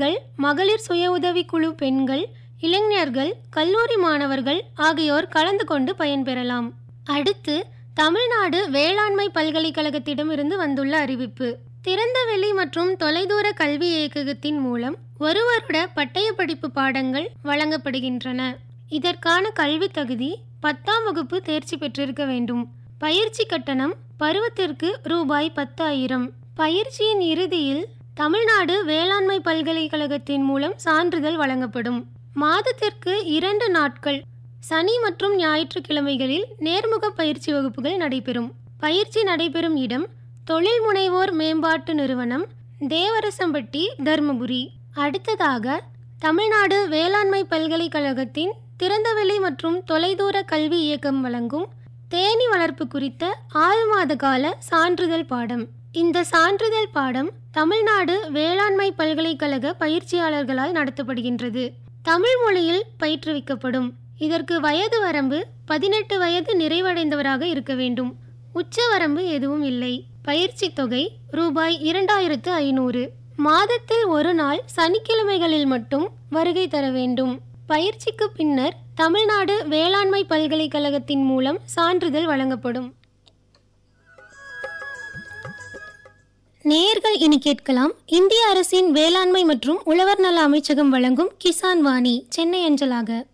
பெண்கள் மகளிர் சுய உதவி குழு பெண்கள் இளைஞர்கள் கல்லூரி மாணவர்கள் ஆகியோர் கலந்து கொண்டு பயன்பெறலாம் அடுத்து தமிழ்நாடு வேளாண்மை பல்கலைக்கழகத்திடமிருந்து வந்துள்ள அறிவிப்பு திறந்தவெளி மற்றும் தொலைதூர கல்வி இயக்ககத்தின் மூலம் ஒரு வருட பட்டய படிப்பு பாடங்கள் வழங்கப்படுகின்றன இதற்கான கல்வி தகுதி பத்தாம் வகுப்பு தேர்ச்சி பெற்றிருக்க வேண்டும் பயிற்சி கட்டணம் பருவத்திற்கு ரூபாய் பத்தாயிரம் பயிற்சியின் இறுதியில் தமிழ்நாடு வேளாண்மை பல்கலைக்கழகத்தின் மூலம் சான்றிதழ் வழங்கப்படும் மாதத்திற்கு இரண்டு நாட்கள் சனி மற்றும் ஞாயிற்றுக்கிழமைகளில் நேர்முக பயிற்சி வகுப்புகள் நடைபெறும் பயிற்சி நடைபெறும் இடம் தொழில் முனைவோர் மேம்பாட்டு நிறுவனம் தேவரசம்பட்டி தர்மபுரி அடுத்ததாக தமிழ்நாடு வேளாண்மை பல்கலைக்கழகத்தின் திறந்தவெளி மற்றும் தொலைதூர கல்வி இயக்கம் வழங்கும் தேனி வளர்ப்பு குறித்த ஆறு மாத கால சான்றிதழ் பாடம் இந்த சான்றிதழ் பாடம் தமிழ்நாடு வேளாண்மை பல்கலைக்கழக பயிற்சியாளர்களால் நடத்தப்படுகின்றது தமிழ் மொழியில் பயிற்றுவிக்கப்படும் இதற்கு வயது வரம்பு பதினெட்டு வயது நிறைவடைந்தவராக இருக்க வேண்டும் உச்ச வரம்பு எதுவும் இல்லை பயிற்சி தொகை ரூபாய் இரண்டாயிரத்து ஐநூறு மாதத்தில் ஒரு நாள் சனிக்கிழமைகளில் மட்டும் வருகை தர வேண்டும் பயிற்சிக்கு பின்னர் தமிழ்நாடு வேளாண்மை பல்கலைக்கழகத்தின் மூலம் சான்றிதழ் வழங்கப்படும் நேர்கள் இனி கேட்கலாம் இந்திய அரசின் வேளாண்மை மற்றும் உழவர் நல அமைச்சகம் வழங்கும் கிசான் வாணி சென்னை அஞ்சலாக